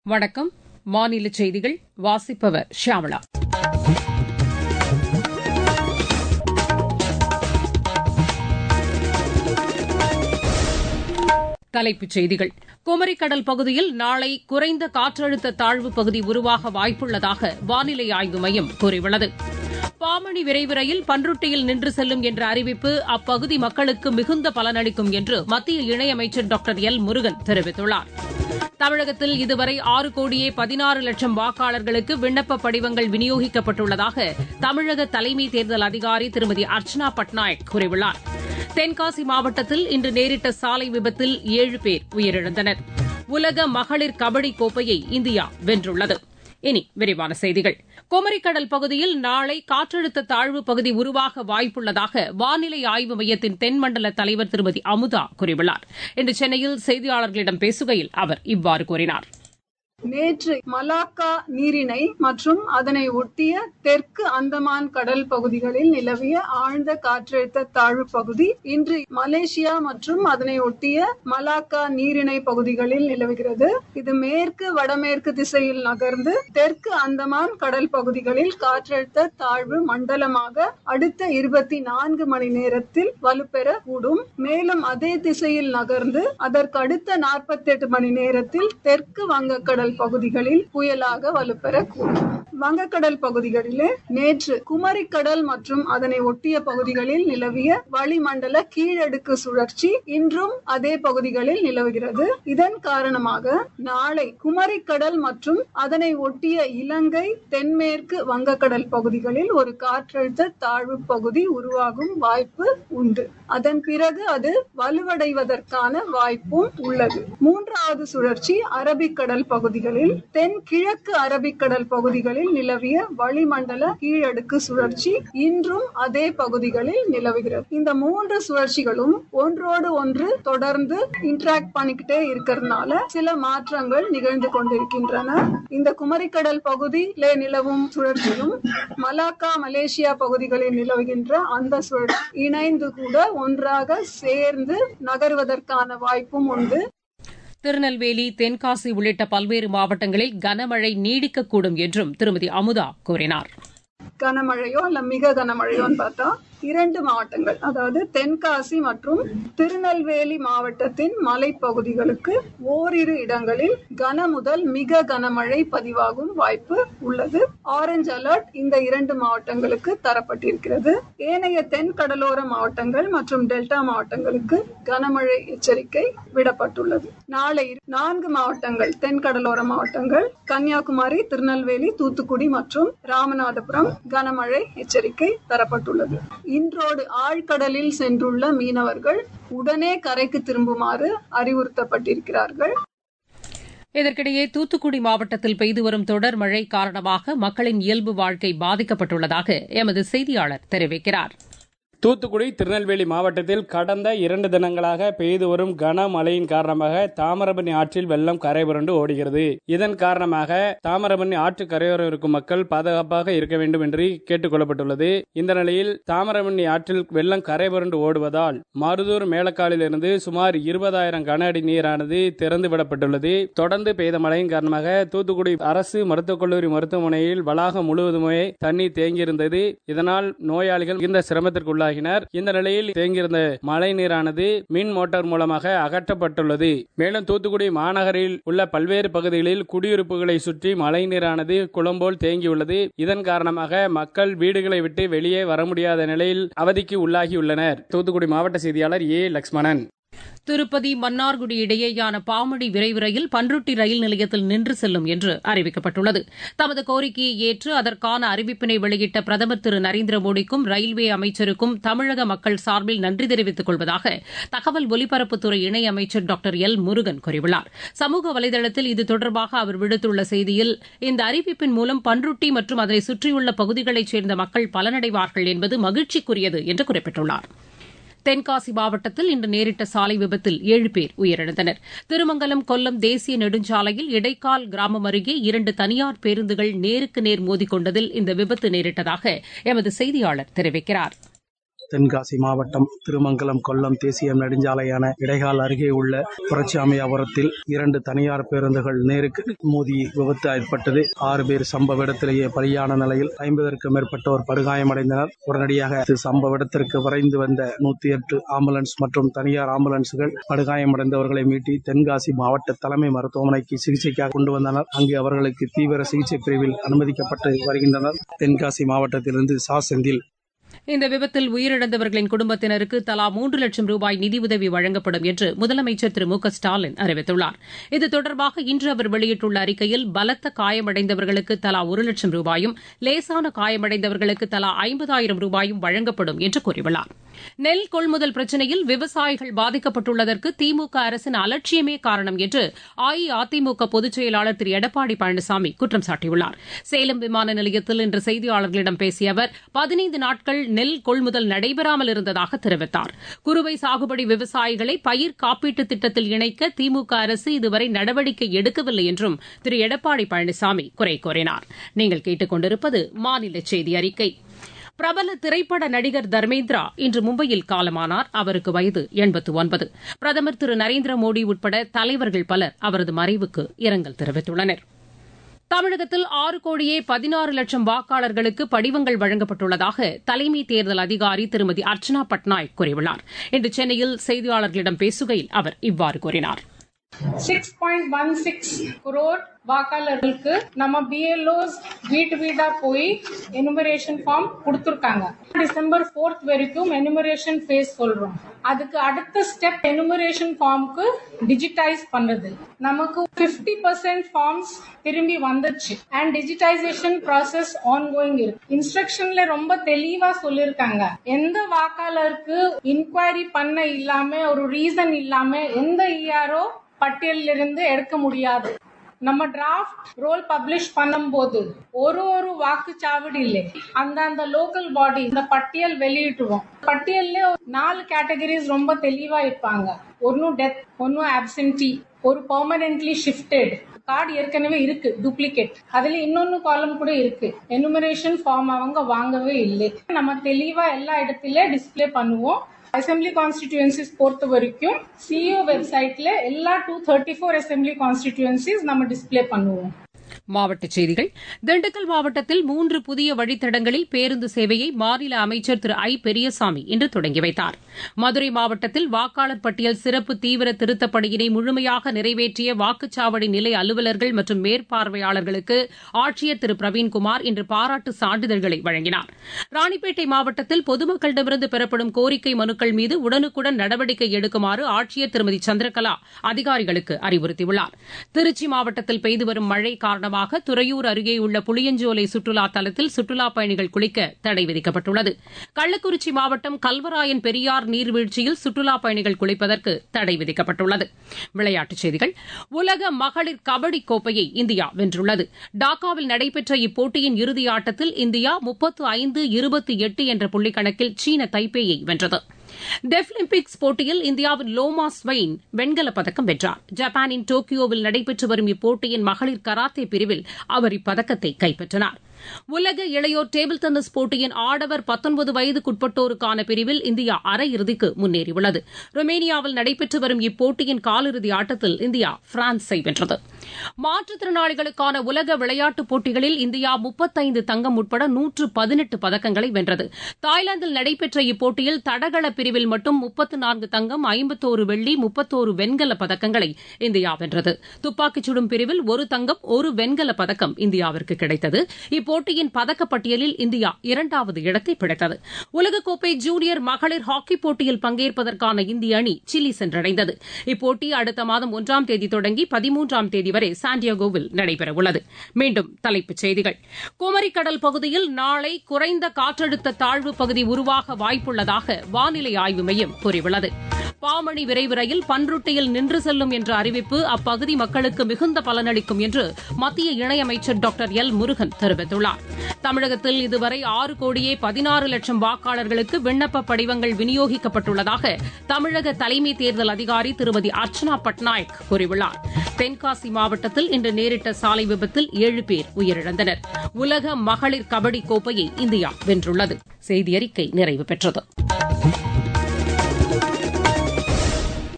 வணக்கம் மாநில செய்திகள் வாசிப்பவர் ஷியாமளா தலைப்புச் செய்திகள் குமரிக்கடல் பகுதியில் நாளை குறைந்த காற்றழுத்த தாழ்வு பகுதி உருவாக வாய்ப்புள்ளதாக வானிலை ஆய்வு மையம் கூறியுள்ளது பாமணி விரைவு ரயில் பன்ருட்டியில் நின்று செல்லும் என்ற அறிவிப்பு அப்பகுதி மக்களுக்கு மிகுந்த பலனளிக்கும் என்று மத்திய இணையமைச்சர் டாக்டர் எல் முருகன் தெரிவித்துள்ளார் தமிழகத்தில் இதுவரை ஆறு கோடியே பதினாறு லட்சம் வாக்காளர்களுக்கு விண்ணப்ப படிவங்கள் விநியோகிக்கப்பட்டுள்ளதாக தமிழக தலைமை தேர்தல் அதிகாரி திருமதி அர்ச்சனா பட்நாயக் கூறியுள்ளார் தென்காசி மாவட்டத்தில் இன்று நேரிட்ட சாலை விபத்தில் ஏழு பேர் உயிரிழந்தனர் உலக மகளிர் கபடி கோப்பையை இந்தியா வென்றுள்ளது இனி விரிவான செய்திகள் குமரிக்கடல் பகுதியில் நாளை காற்றழுத்த தாழ்வு பகுதி உருவாக வாய்ப்புள்ளதாக வானிலை ஆய்வு மையத்தின் தென்மண்டல தலைவர் திருமதி அமுதா கூறியுள்ளார் இன்று சென்னையில் செய்தியாளர்களிடம் பேசுகையில் அவர் இவ்வாறு கூறினார் நேற்று மலாக்கா நீரிணை மற்றும் அதனை ஒட்டிய தெற்கு அந்தமான் கடல் பகுதிகளில் நிலவிய ஆழ்ந்த காற்றழுத்த தாழ்வு பகுதி இன்று மலேசியா மற்றும் அதனை ஒட்டிய மலாக்கா நீரிணை பகுதிகளில் நிலவுகிறது இது மேற்கு வடமேற்கு திசையில் நகர்ந்து தெற்கு அந்தமான் கடல் பகுதிகளில் காற்றழுத்த தாழ்வு மண்டலமாக அடுத்த இருபத்தி நான்கு மணி நேரத்தில் வலுப்பெற கூடும் மேலும் அதே திசையில் நகர்ந்து அதற்கு அடுத்த நாற்பத்தி எட்டு மணி நேரத்தில் தெற்கு வங்கக்கடல் பகுதிகளில் புயலாக வலுப்பெறக்கூடும் வங்கக்கடல் பகுதிகளிலே நேற்று குமரிக்கடல் மற்றும் அதனை ஒட்டிய பகுதிகளில் நிலவிய வளிமண்டல கீழடுக்கு சுழற்சி இன்றும் அதே பகுதிகளில் நிலவுகிறது இதன் காரணமாக நாளை குமரிக்கடல் மற்றும் அதனை ஒட்டிய இலங்கை தென்மேற்கு வங்கக்கடல் பகுதிகளில் ஒரு காற்றழுத்த தாழ்வு பகுதி உருவாகும் வாய்ப்பு உண்டு அதன் பிறகு அது வலுவடைவதற்கான வாய்ப்பும் உள்ளது மூன்றாவது சுழற்சி அரபிக்கடல் பகுதிகளில் தென் கிழக்கு அரபிக்கடல் பகுதிகளில் நிலவிய வளிமண்டல கீழடுக்கு சுழற்சி இன்றும் அதே பகுதிகளில் நிலவுகிறது இந்த மூன்று சுழற்சிகளும் ஒன்றோடு ஒன்று தொடர்ந்து இன்டராக்ட் பண்ணிக்கிட்டே இருக்கிறதுனால சில மாற்றங்கள் நிகழ்ந்து கொண்டிருக்கின்றன இந்த குமரிக்கடல் பகுதியிலே நிலவும் சுழற்சியும் மலாக்கா மலேசியா பகுதிகளில் நிலவுகின்ற அந்த சுழற்சி இணைந்து கூட ஒன்றாக சேர்ந்து நகர்வதற்கான வாய்ப்பும் உண்டு திருநெல்வேலி தென்காசி உள்ளிட்ட பல்வேறு மாவட்டங்களில் கனமழை நீடிக்கக்கூடும் என்றும் திருமதி அமுதா கூறினார் கனமழையோ அல்ல மிக கனமழையோன்னு பார்த்தா இரண்டு மாவட்டங்கள் அதாவது தென்காசி மற்றும் திருநெல்வேலி மாவட்டத்தின் மலைப்பகுதிகளுக்கு ஓரிரு இடங்களில் கன முதல் மிக கனமழை பதிவாகும் வாய்ப்பு உள்ளது ஆரஞ்சு அலர்ட் இந்த இரண்டு மாவட்டங்களுக்கு தரப்பட்டிருக்கிறது ஏனைய தென் கடலோர மாவட்டங்கள் மற்றும் டெல்டா மாவட்டங்களுக்கு கனமழை எச்சரிக்கை விடப்பட்டுள்ளது நாளை நான்கு மாவட்டங்கள் தென் கடலோர மாவட்டங்கள் கன்னியாகுமரி திருநெல்வேலி தூத்துக்குடி மற்றும் ராமநாதபுரம் கனமழை எச்சரிக்கை தரப்பட்டுள்ளது இன்றோடு ஆழ்கடலில் சென்றுள்ள மீனவர்கள் உடனே கரைக்கு திரும்புமாறு அறிவுறுத்தப்பட்டிருக்கிறார்கள் இதற்கிடையே தூத்துக்குடி மாவட்டத்தில் பெய்து வரும் தொடர் மழை காரணமாக மக்களின் இயல்பு வாழ்க்கை பாதிக்கப்பட்டுள்ளதாக எமது செய்தியாளர் தெரிவிக்கிறார் தூத்துக்குடி திருநெல்வேலி மாவட்டத்தில் கடந்த இரண்டு தினங்களாக பெய்து வரும் கனமழையின் காரணமாக தாமிரபரணி ஆற்றில் வெள்ளம் கரைபுரண்டு ஓடுகிறது இதன் காரணமாக தாமிரபரணி ஆற்று கரையோரம் இருக்கும் மக்கள் பாதுகாப்பாக இருக்க வேண்டும் என்று கேட்டுக் கொள்ளப்பட்டுள்ளது இந்த நிலையில் தாமிரபரணி ஆற்றில் வெள்ளம் கரைபுரண்டு ஓடுவதால் மருதூர் மேலக்காலிலிருந்து சுமார் இருபதாயிரம் கன அடி நீரானது திறந்து விடப்பட்டுள்ளது தொடர்ந்து பெய்த மழையின் காரணமாக தூத்துக்குடி அரசு மருத்துவக் கல்லூரி மருத்துவமனையில் வளாகம் முழுவதுமே தண்ணீர் தேங்கியிருந்தது இதனால் நோயாளிகள் மிகுந்த சிரமத்திற்குள்ளாக உள்ளாகினர் இந்த நிலையில் தேங்கியிருந்த மழை நீரானது மின் மோட்டார் மூலமாக அகற்றப்பட்டுள்ளது மேலும் தூத்துக்குடி மாநகரில் உள்ள பல்வேறு பகுதிகளில் குடியிருப்புகளை சுற்றி மழை நீரானது குளம்போல் தேங்கியுள்ளது இதன் காரணமாக மக்கள் வீடுகளை விட்டு வெளியே வர முடியாத நிலையில் அவதிக்கு உள்ளாகியுள்ளனர் தூத்துக்குடி மாவட்ட செய்தியாளர் ஏ லட்சுமணன் திருப்பதி மன்னார்குடி இடையேயான பாமடி விரைவு ரயில் பன்ருட்டி ரயில் நிலையத்தில் நின்று செல்லும் என்று அறிவிக்கப்பட்டுள்ளது தமது கோரிக்கையை ஏற்று அதற்கான அறிவிப்பினை வெளியிட்ட பிரதமர் திரு நரேந்திர மோடிக்கும் ரயில்வே அமைச்சருக்கும் தமிழக மக்கள் சார்பில் நன்றி தெரிவித்துக் கொள்வதாக தகவல் ஒலிபரப்புத்துறை இணையமைச்சர் டாக்டர் எல் முருகன் கூறியுள்ளார் சமூக வலைதளத்தில் இது தொடர்பாக அவர் விடுத்துள்ள செய்தியில் இந்த அறிவிப்பின் மூலம் பன்ருட்டி மற்றும் அதனை சுற்றியுள்ள பகுதிகளைச் சேர்ந்த மக்கள் பலனடைவார்கள் என்பது மகிழ்ச்சிக்குரியது என்று குறிப்பிட்டுள்ளாா் தென்காசி மாவட்டத்தில் இன்று நேரிட்ட சாலை விபத்தில் ஏழு பேர் உயிரிழந்தனர் திருமங்கலம் கொல்லம் தேசிய நெடுஞ்சாலையில் இடைக்கால் கிராமம் அருகே இரண்டு தனியார் பேருந்துகள் நேருக்கு நேர் மோதிக்கொண்டதில் இந்த விபத்து நேரிட்டதாக எமது செய்தியாளர் தெரிவிக்கிறார் தென்காசி மாவட்டம் திருமங்கலம் கொல்லம் தேசிய நெடுஞ்சாலையான இடைகால் அருகே உள்ள புரட்சியாமையாபுரத்தில் இரண்டு தனியார் பேருந்துகள் நேருக்கு மோதி விபத்து ஏற்பட்டது ஆறு பேர் சம்பவ இடத்திலேயே பலியான நிலையில் ஐம்பதற்கும் மேற்பட்டோர் படுகாயமடைந்தனர் உடனடியாக சம்பவ இடத்திற்கு விரைந்து வந்த நூத்தி எட்டு ஆம்புலன்ஸ் மற்றும் தனியார் ஆம்புலன்ஸ்கள் படுகாயமடைந்தவர்களை மீட்டி தென்காசி மாவட்ட தலைமை மருத்துவமனைக்கு சிகிச்சைக்காக கொண்டு வந்தனர் அங்கு அவர்களுக்கு தீவிர சிகிச்சை பிரிவில் அனுமதிக்கப்பட்டு வருகின்றனர் தென்காசி மாவட்டத்திலிருந்து சா செந்தில் இந்த விபத்தில் உயிரிழந்தவர்களின் குடும்பத்தினருக்கு தலா மூன்று லட்சம் ரூபாய் நிதியுதவி வழங்கப்படும் என்று முதலமைச்சர் திரு மு க ஸ்டாலின் அறிவித்துள்ளார் இது தொடர்பாக இன்று அவர் வெளியிட்டுள்ள அறிக்கையில் பலத்த காயமடைந்தவர்களுக்கு தலா ஒரு லட்சம் ரூபாயும் லேசான காயமடைந்தவர்களுக்கு தலா ஐம்பதாயிரம் ரூபாயும் வழங்கப்படும் என்று கூறியுள்ளார் நெல் கொள்முதல் பிரச்சினையில் விவசாயிகள் பாதிக்கப்பட்டுள்ளதற்கு திமுக அரசின் அலட்சியமே காரணம் என்று அஇஅதிமுக பொதுச் செயலாளர் திரு எடப்பாடி பழனிசாமி குற்றம் சாட்டியுள்ளார் சேலம் விமான நிலையத்தில் இன்று செய்தியாளர்களிடம் பேசிய அவர் பதினைந்து நாட்கள் நெல் கொள்முதல் நடைபெறாமல் இருந்ததாக தெரிவித்தார் குறுவை சாகுபடி விவசாயிகளை பயிர் காப்பீட்டுத் திட்டத்தில் இணைக்க திமுக அரசு இதுவரை நடவடிக்கை எடுக்கவில்லை என்றும் திரு எடப்பாடி பழனிசாமி குறை கூறினார் நீங்கள் கேட்டுக் கொண்டிருப்பது மாநில செய்தி அறிக்கை பிரபல திரைப்பட நடிகர் தர்மேந்திரா இன்று மும்பையில் காலமானார் அவருக்கு வயது எண்பத்து ஒன்பது பிரதமர் திரு நரேந்திர மோடி உட்பட தலைவர்கள் பலர் அவரது மறைவுக்கு இரங்கல் தெரிவித்துள்ளனர் தமிழகத்தில் ஆறு கோடியே பதினாறு லட்சம் வாக்காளர்களுக்கு படிவங்கள் வழங்கப்பட்டுள்ளதாக தலைமை தேர்தல் அதிகாரி திருமதி அர்ச்சனா பட்நாயக் கூறியுள்ளார் இன்று சென்னையில் செய்தியாளர்களிடம் பேசுகையில் அவர் இவ்வாறு கூறினார் six point one six crore வாக்காளர்களுக்கு நம்ம பிஎல்ஓஸ் வீட்டு வீடா போய் எனுமரேஷன் ஃபார்ம் கொடுத்துருக்காங்க டிசம்பர் ஃபோர்த் வரைக்கும் எனுமரேஷன் ஃபேஸ் சொல்றோம் அதுக்கு அடுத்த ஸ்டெப் எனுமரேஷன் ஃபார்முக்கு டிஜிட்டைஸ் பண்றது நமக்கு பிப்டி பர்சன்ட் ஃபார்ம்ஸ் திரும்பி வந்துச்சு and digitisation process ongoing இருக்கு இன்ஸ்ட்ரக்ஷன்ல ரொம்ப தெளிவா சொல்லிருக்காங்க எந்த வாக்காளருக்கு இன்கொயரி பண்ண இல்லாம ஒரு ரீசன் இல்லாம எந்த இஆர்ஓ பட்டியலில் இருந்து எடுக்க முடியாது நம்ம டிராஃப்ட் ரோல் பப்ளிஷ் பண்ணும்போது ஒரு ஒரு வாக்குச்சாவடியில அந்தந்த லோக்கல் பாடி இந்த பட்டியல் வெளியிட்டுருவோம் பட்டியல்ல நாலு கேட்டகரிஸ் ரொம்ப தெளிவா இருப்பாங்க ஒன்னும் டெத் ஒன்னும் ஆப்சென்டி ஒரு பெர்மனன்ட்லி ஷிஃப்டட் கார்டு ஏற்கனவே இருக்கு டூப்ளிகேட் அதுல இன்னொன்னு காலம் கூட இருக்கு எனுமரேஷன் ஃபார்ம் அவங்க வாங்கவே இல்லை நம்ம தெளிவா எல்லா இடத்துல டிஸ்பிளே பண்ணுவோம் அசம்பிளி கான்ஸ்டிடியூன்சிஸ் பொறுத்த வரைக்கும் சிஇஓ வெப்சைட்ல எல்லா two thirty four assembly constituencies நம்ம டிஸ்பிளே பண்ணுவோம் மாவட்டச் செய்திகள் திண்டுக்கல் மாவட்டத்தில் மூன்று புதிய வழித்தடங்களில் பேருந்து சேவையை மாநில அமைச்சர் திரு ஐ பெரியசாமி இன்று தொடங்கி வைத்தார் மதுரை மாவட்டத்தில் வாக்காளர் பட்டியல் சிறப்பு தீவிர திருத்தப் பணியினை முழுமையாக நிறைவேற்றிய வாக்குச்சாவடி நிலை அலுவலர்கள் மற்றும் மேற்பார்வையாளர்களுக்கு ஆட்சியர் திரு பிரவீன்குமார் இன்று பாராட்டு சான்றிதழ்களை வழங்கினார் ராணிப்பேட்டை மாவட்டத்தில் பொதுமக்களிடமிருந்து பெறப்படும் கோரிக்கை மனுக்கள் மீது உடனுக்குடன் நடவடிக்கை எடுக்குமாறு ஆட்சியர் திருமதி சந்திரகலா அதிகாரிகளுக்கு அறிவுறுத்தியுள்ளார் திருச்சி மாவட்டத்தில் பெய்து வரும் மழை காரணமாக துறையூர் அருகே உள்ள புளியஞ்சோலை சுற்றுலா தலத்தில் சுற்றுலாப் பயணிகள் குளிக்க தடை விதிக்கப்பட்டுள்ளது கள்ளக்குறிச்சி மாவட்டம் கல்வராயன் பெரியார் நீர்வீழ்ச்சியில் சுற்றுலாப் பயணிகள் குளிப்பதற்கு தடை விதிக்கப்பட்டுள்ளது விளையாட்டுச் செய்திகள் உலக மகளிர் கபடி கோப்பையை இந்தியா வென்றுள்ளது டாக்காவில் நடைபெற்ற இப்போட்டியின் இறுதி ஆட்டத்தில் இந்தியா முப்பத்து ஐந்து இருபத்தி எட்டு என்ற புள்ளிக்கணக்கில் சீன தைப்பேயை வென்றது டெஃபிலிம்பிக்ஸ் போட்டியில் இந்தியாவின் லோமா ஸ்வெயின் வெண்கலப் பதக்கம் வென்றார் ஜப்பானின் டோக்கியோவில் நடைபெற்று வரும் இப்போட்டியின் மகளிர் கராத்தே பிரிவில் அவர் இப்பதக்கத்தை கைப்பற்றினார் உலக இளையோர் டேபிள் டென்னிஸ் போட்டியின் ஆடவர் பத்தொன்பது வயதுக்குட்பட்டோருக்கான பிரிவில் இந்தியா அரையிறுதிக்கு முன்னேறியுள்ளது ருமேனியாவில் நடைபெற்று வரும் இப்போட்டியின் காலிறுதி ஆட்டத்தில் இந்தியா பிரான்ஸை வென்றது மாற்றுத்திறனாளிகளுக்கான உலக விளையாட்டுப் போட்டிகளில் இந்தியா முப்பத்தைந்து தங்கம் உட்பட நூற்று பதினெட்டு பதக்கங்களை வென்றது தாய்லாந்தில் நடைபெற்ற இப்போட்டியில் தடகள பிரிவில் மட்டும் முப்பத்து நான்கு தங்கம் ஐம்பத்தோரு வெள்ளி முப்பத்தோரு வெண்கல பதக்கங்களை இந்தியா வென்றது துப்பாக்கிச் சுடும் பிரிவில் ஒரு தங்கம் ஒரு வெண்கல பதக்கம் இந்தியாவிற்கு கிடைத்தது இப்போட்டியின் பதக்கப்பட்டியலில் இந்தியா இரண்டாவது இடத்தை பிடித்தது உலகக்கோப்பை ஜூனியர் மகளிர் ஹாக்கி போட்டியில் பங்கேற்பதற்கான இந்திய அணி சிலி சென்றடைந்தது இப்போட்டி அடுத்த மாதம் ஒன்றாம் தேதி தொடங்கி பதிமூன்றாம் தேதி வரை சாண்டியாகோவில் நடைபெறவுள்ளது மீண்டும் தலைப்புச் செய்திகள் குமரிக்கடல் பகுதியில் நாளை குறைந்த காற்றழுத்த தாழ்வு பகுதி உருவாக வாய்ப்புள்ளதாக வானிலை ஆய்வு மையம் கூறியுள்ளது பாமணி விரைவு ரயில் பன்ருட்டியில் நின்று செல்லும் என்ற அறிவிப்பு அப்பகுதி மக்களுக்கு மிகுந்த பலனளிக்கும் என்று மத்திய இணையமைச்சர் டாக்டர் எல் முருகன் தெரிவித்துள்ளார் தமிழகத்தில் இதுவரை ஆறு கோடியே பதினாறு லட்சம் வாக்காளர்களுக்கு விண்ணப்ப படிவங்கள் விநியோகிக்கப்பட்டுள்ளதாக தமிழக தலைமை தேர்தல் அதிகாரி திருமதி அர்ச்சனா பட்நாயக் கூறியுள்ளார் தென்காசி மாவட்டத்தில் இன்று நேரிட்ட சாலை விபத்தில் ஏழு பேர் உயிரிழந்தனர் உலக மகளிர் கபடி கோப்பையை இந்தியா வென்றுள்ளது செய்தி அறிக்கை நிறைவு பெற்றது வணக்கம்